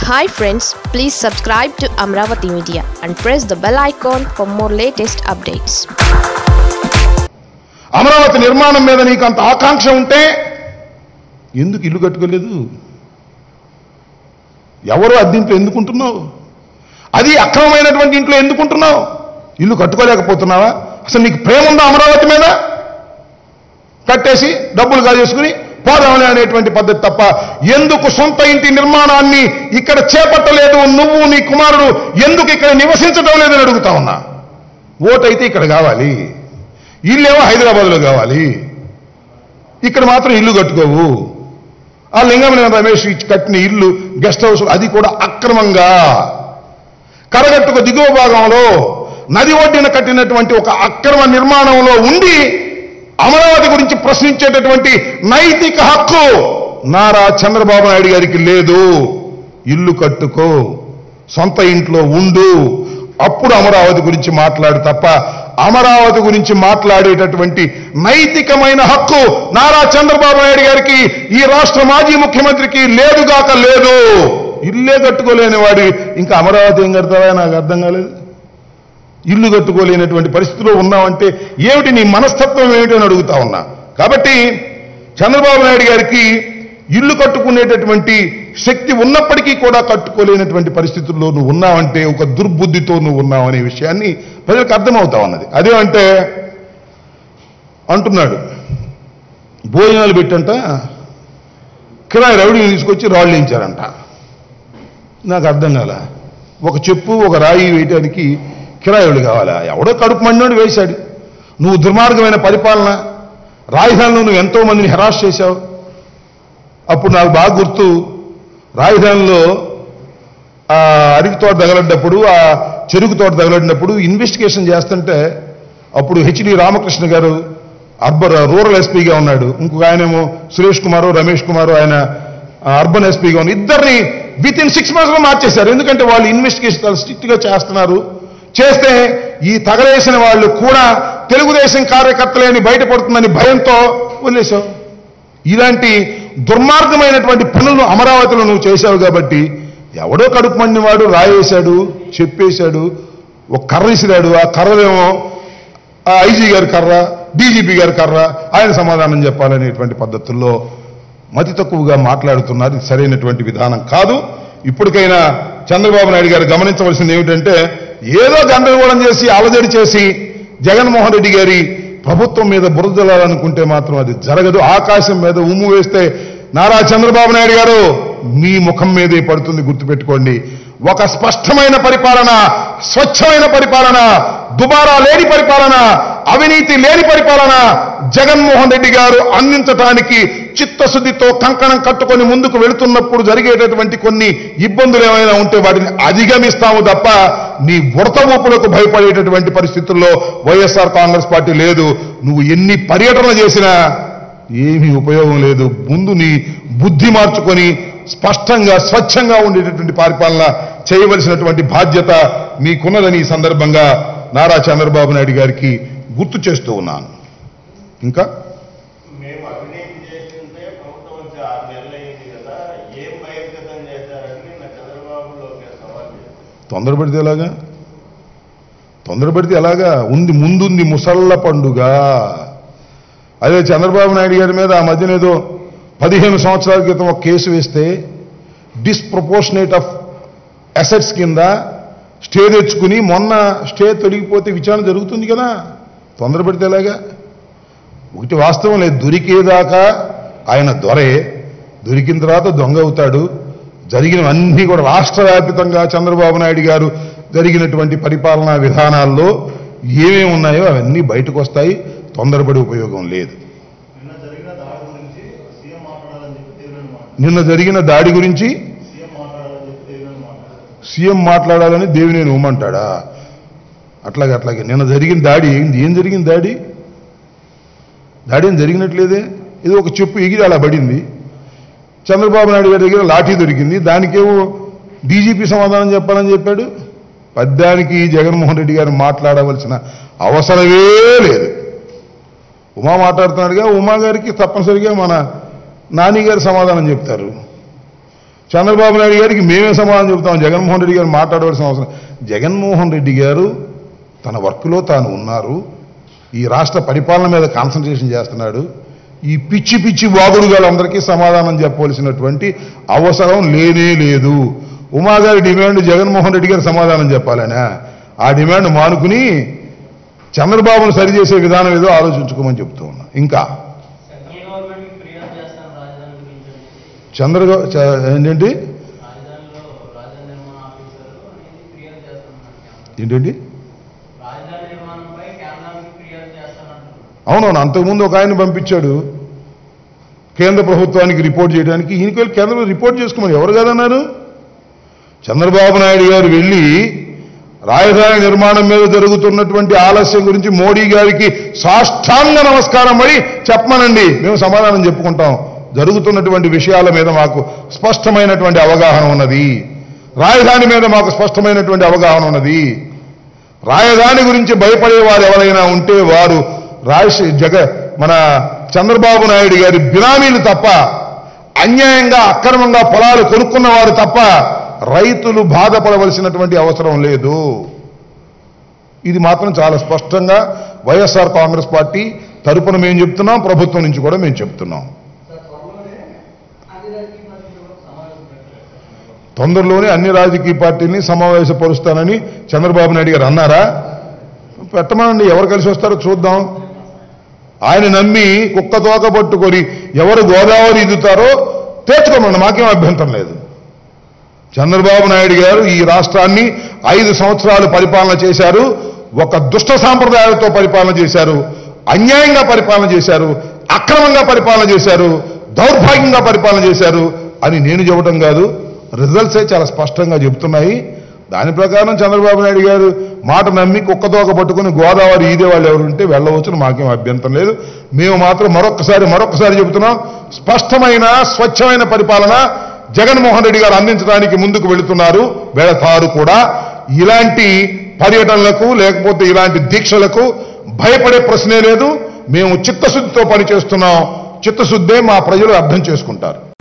Hi friends please subscribe to Amaravati media and press the bell icon for more latest updates Amaravati నిర్మాణం మీద నీకు అంత ఆకాంక్ష ఉంటే ఎందుకు ఇల్లు కట్టుకోలేదు ఎవరు అద్దీంట్లో ఎందుకుంటున్నావు అది అక్రమమైనటువంటి ఇంట్లో ఎందుకుంటున్నావు ఇల్లు కట్టుకోలేకపోతున్నావా అసలు నీకు ప్రేమ ఉందా అమరావతి మీద కట్టేసి డబ్బులు కాజేసుకుని పోదామని అనేటువంటి పద్ధతి తప్ప ఎందుకు సొంత ఇంటి నిర్మాణాన్ని ఇక్కడ చేపట్టలేదు నువ్వు నీ కుమారుడు ఎందుకు ఇక్కడ నివసించడం లేదని అడుగుతా ఉన్నా ఓటు అయితే ఇక్కడ కావాలి ఇల్లేమో హైదరాబాద్లో కావాలి ఇక్కడ మాత్రం ఇల్లు కట్టుకోవు ఆ లింగమనేని రమేష్ ఇచ్చి కట్టిన ఇల్లు గెస్ట్ హౌస్ అది కూడా అక్రమంగా కరగట్టుకు దిగువ భాగంలో నది ఒడ్డిన కట్టినటువంటి ఒక అక్రమ నిర్మాణంలో ఉండి అమరావతి గురించి ప్రశ్నించేటటువంటి నైతిక హక్కు నారా చంద్రబాబు నాయుడు గారికి లేదు ఇల్లు కట్టుకో సొంత ఇంట్లో ఉండు అప్పుడు అమరావతి గురించి మాట్లాడు తప్ప అమరావతి గురించి మాట్లాడేటటువంటి నైతికమైన హక్కు నారా చంద్రబాబు నాయుడు గారికి ఈ రాష్ట్ర మాజీ ముఖ్యమంత్రికి లేదుగాక లేదు ఇల్లే కట్టుకోలేని వాడి ఇంకా అమరావతి ఏం కడతావా నాకు అర్థం కాలేదు ఇల్లు కట్టుకోలేనటువంటి పరిస్థితిలో ఉన్నామంటే ఏమిటి నీ మనస్తత్వం ఏమిటి అని అడుగుతా ఉన్నా కాబట్టి చంద్రబాబు నాయుడు గారికి ఇల్లు కట్టుకునేటటువంటి శక్తి ఉన్నప్పటికీ కూడా కట్టుకోలేనటువంటి పరిస్థితుల్లో నువ్వు ఉన్నావంటే ఒక దుర్బుద్ధితో నువ్వు ఉన్నావు అనే విషయాన్ని ప్రజలకు అర్థమవుతా ఉన్నది అదేమంటే అంటున్నాడు భోజనాలు పెట్టంట కిరాయి రౌడీని తీసుకొచ్చి రాళ్ళు వేయించారంట నాకు అర్థం కాల ఒక చెప్పు ఒక రాయి వేయటానికి కిరాయిలు కావాలా ఎవడో కడుపు మండినోడు వేశాడు నువ్వు దుర్మార్గమైన పరిపాలన రాజధానిలో నువ్వు ఎంతో మందిని హెరాస్ చేశావు అప్పుడు నాకు బాగా గుర్తు రాజధానిలో ఆ అరటి తోట తగలడ్డప్పుడు ఆ చెరుకు తోట తగలడినప్పుడు ఇన్వెస్టిగేషన్ చేస్తుంటే అప్పుడు హెచ్డి రామకృష్ణ గారు అర్బన్ రూరల్ ఎస్పీగా ఉన్నాడు ఇంకొక ఆయనేమో సురేష్ కుమారు రమేష్ కుమారు ఆయన ఆ, అర్బన్ ఎస్పీగా ఉన్నారు ఇద్దరిని విత్ ఇన్ సిక్స్ మంత్స్ లో మార్చేశారు ఎందుకంటే వాళ్ళు ఇన్వెస్టిగేషన్ చాలా స్ట్రిక్ట్ గా చేస్తున్నారు చేస్తే ఈ తగలేసిన వాళ్ళు కూడా తెలుగుదేశం కార్యకర్తలే అని బయటపడుతుందని భయంతో వదిలేశావు ఇలాంటి దుర్మార్గమైనటువంటి పనులను అమరావతిలో నువ్వు చేశావు కాబట్టి ఎవడో కడుపు మండివాడు రాయేశాడు చెప్పేశాడు ఒక కర్ర ఇసిరాడు ఆ కర్రలేమో ఆ ఐజీ గారి కర్ర డీజీపీ గారి కర్ర ఆయన సమాధానం చెప్పాలనేటువంటి పద్ధతుల్లో మతి తక్కువగా మాట్లాడుతున్నారు ఇది సరైనటువంటి విధానం కాదు ఇప్పటికైనా చంద్రబాబు నాయుడు గారు గమనించవలసింది ఏమిటంటే ఏదో గందరగోళం చేసి అలజడి చేసి జగన్మోహన్ రెడ్డి గారి ప్రభుత్వం మీద బురదలాలనుకుంటే మాత్రం అది జరగదు ఆకాశం మీద ఉమ్ము వేస్తే నారా చంద్రబాబు నాయుడు గారు మీ ముఖం మీదే పడుతుంది గుర్తుపెట్టుకోండి ఒక స్పష్టమైన పరిపాలన స్వచ్ఛమైన పరిపాలన దుబారా లేని పరిపాలన అవినీతి లేని పరిపాలన జగన్మోహన్ రెడ్డి గారు అందించటానికి చిత్తశుద్ధితో కంకణం కట్టుకొని ముందుకు వెళుతున్నప్పుడు జరిగేటటువంటి కొన్ని ఇబ్బందులు ఏమైనా ఉంటే వాటిని అధిగమిస్తాము తప్ప నీ ఉడత ఊపులకు భయపడేటటువంటి పరిస్థితుల్లో వైఎస్ఆర్ కాంగ్రెస్ పార్టీ లేదు నువ్వు ఎన్ని పర్యటనలు చేసినా ఏమీ ఉపయోగం లేదు ముందు నీ బుద్ధి మార్చుకొని స్పష్టంగా స్వచ్ఛంగా ఉండేటటువంటి పరిపాలన చేయవలసినటువంటి బాధ్యత మీకున్నదని ఈ సందర్భంగా నారా చంద్రబాబు నాయుడు గారికి గుర్తు చేస్తూ ఉన్నాను ఇంకా మేము అవినీతి చేస్తుంటే ప్రభుత్వం వచ్చి ఆరు నెలలు అయింది కదా ఏం బహిర్గతం చేశారని నిన్న చంద్రబాబు లోకేష్ సవాల్ చేశారు తొందరపడితే ఎలాగా తొందరపడితే ఎలాగా ఉంది ముందుంది ముసళ్ళ పండుగ అదే చంద్రబాబు నాయుడు గారి మీద ఆ మధ్యన ఏదో పదిహేను సంవత్సరాల క్రితం ఒక కేసు వేస్తే డిస్ప్రపోర్షనేట్ ఆఫ్ అసెట్స్ కింద స్టే తెచ్చుకుని మొన్న స్టే తొలగిపోతే విచారణ జరుగుతుంది కదా తొందరపడితే ఎలాగా ఒకటి వాస్తవం లేదు దొరికేదాకా ఆయన దొరే దొరికిన తర్వాత దొంగ అవుతాడు జరిగినవన్నీ కూడా రాష్ట్ర వ్యాపితంగా చంద్రబాబు నాయుడు గారు జరిగినటువంటి పరిపాలనా విధానాల్లో ఏమేమి ఉన్నాయో అవన్నీ బయటకు వస్తాయి తొందరపడి ఉపయోగం లేదు నిన్న జరిగిన దాడి గురించి సీఎం మాట్లాడాలని చెప్పి తీవ్రని మాట నిన్న జరిగిన దాడి గురించి సీఎం మాట్లాడాలని చెప్పి తీవ్రని మాట సీఎం మాట్లాడాలని దేవినేని ఉమ్మంటాడా అట్లాగే అట్లాగే నిన్న జరిగిన దాడి ఏంది ఏం జరిగింది దాడి దాడి ఏం జరిగినట్లేదే ఇది ఒక చెప్పు ఎగిరి అలా పడింది చంద్రబాబు నాయుడు గారి దగ్గర లాఠీ దొరికింది దానికేమో డీజీపీ సమాధానం చెప్పాలని చెప్పాడు పద్యానికి జగన్మోహన్ రెడ్డి గారు మాట్లాడవలసిన అవసరమే లేదు ఉమా మాట్లాడుతున్నాడుగా ఉమా గారికి తప్పనిసరిగా మన నాని గారు సమాధానం చెప్తారు చంద్రబాబు నాయుడు గారికి మేమే సమాధానం చెబుతాం జగన్మోహన్ రెడ్డి గారు మాట్లాడవలసిన అవసరం జగన్మోహన్ రెడ్డి గారు తన వర్క్లో తాను ఉన్నారు ఈ రాష్ట్ర పరిపాలన మీద కాన్సన్ట్రేషన్ చేస్తున్నాడు ఈ పిచ్చి పిచ్చి వాగుడుగాళ్ళందరికీ సమాధానం చెప్పవలసినటువంటి అవసరం లేనే లేదు ఉమాగారి డిమాండ్ జగన్మోహన్ రెడ్డి గారు సమాధానం చెప్పాలనా ఆ డిమాండ్ మానుకుని చంద్రబాబును సరిచేసే విధానం ఏదో ఆలోచించుకోమని చెప్తూ ఉన్నా ఇంకా సెంట్రల్ గవర్నమెంట్ కి ఫిర్యాదు చేస్తాను రాజధాని గురించి అని. చంద్ర ఏంటంటి రాజధానిలో రాజధాని నిర్మాణ ఆఫీసర్ అనేది ఫిర్యాదు చేస్తాను ఏంటంటి రాజధాని నిర్మాణంపై కేంద్రానికి ఫిర్యాదు చేస్తానంటున్నారు అవునవును అంతకుముందు ఒక ఆయన పంపించాడు కేంద్ర ప్రభుత్వానికి రిపోర్ట్ చేయడానికి ఈయనకి వెళ్ళి కేంద్రం రిపోర్ట్ చేసుకోమని ఎవరు కాదన్నారు చంద్రబాబు నాయుడు గారు వెళ్ళి రాజధాని నిర్మాణం మీద జరుగుతున్నటువంటి ఆలస్యం గురించి మోడీ గారికి సాష్టాంగ నమస్కారం పడి చెప్పమనండి మేము సమాధానం చెప్పుకుంటాం జరుగుతున్నటువంటి విషయాల మీద మాకు స్పష్టమైనటువంటి అవగాహన ఉన్నది రాజధాని మీద మాకు స్పష్టమైనటువంటి అవగాహన ఉన్నది రాజధాని గురించి భయపడేవారు ఎవరైనా ఉంటే వారు రాజశే జగ మన చంద్రబాబు నాయుడు గారి బినామీలు తప్ప అన్యాయంగా అక్రమంగా పొలాలు కొనుక్కున్న వారు తప్ప రైతులు బాధపడవలసినటువంటి అవసరం లేదు ఇది మాత్రం చాలా స్పష్టంగా వైఎస్ఆర్ కాంగ్రెస్ పార్టీ తరపున మేము చెప్తున్నాం ప్రభుత్వం నుంచి కూడా మేము చెప్తున్నాం తొందరలోనే అన్ని రాజకీయ పార్టీల్ని సమావేశపరుస్తానని చంద్రబాబు నాయుడు గారు అన్నారా పెట్టమనండి ఎవరు కలిసి వస్తారో చూద్దాం ఆయన నమ్మి కుక్క తోక పట్టుకొని ఎవరు గోదావరి ఇదుతారో తేల్చుకోమని మాకేం అభ్యంతరం లేదు చంద్రబాబు నాయుడు గారు ఈ రాష్ట్రాన్ని ఐదు సంవత్సరాలు పరిపాలన చేశారు ఒక దుష్ట సాంప్రదాయాలతో పరిపాలన చేశారు అన్యాయంగా పరిపాలన చేశారు అక్రమంగా పరిపాలన చేశారు దౌర్భాగ్యంగా పరిపాలన చేశారు అని నేను చెప్పడం కాదు రిజల్ట్సే చాలా స్పష్టంగా చెబుతున్నాయి దాని ప్రకారం చంద్రబాబు నాయుడు గారు మాట నమ్మి కుక్కతోక పట్టుకుని గోదావరి ఈదే వాళ్ళు ఎవరుంటే వెళ్ళవచ్చును మాకేం అభ్యంతరం లేదు మేము మాత్రం మరొక్కసారి మరొక్కసారి చెబుతున్నాం స్పష్టమైన స్వచ్ఛమైన పరిపాలన జగన్మోహన్ రెడ్డి గారు అందించడానికి ముందుకు వెళుతున్నారు వెళతారు కూడా ఇలాంటి పర్యటనలకు లేకపోతే ఇలాంటి దీక్షలకు భయపడే ప్రశ్నే లేదు మేము చిత్తశుద్ధితో పనిచేస్తున్నాం చిత్తశుద్ధే మా ప్రజలు అర్థం చేసుకుంటారు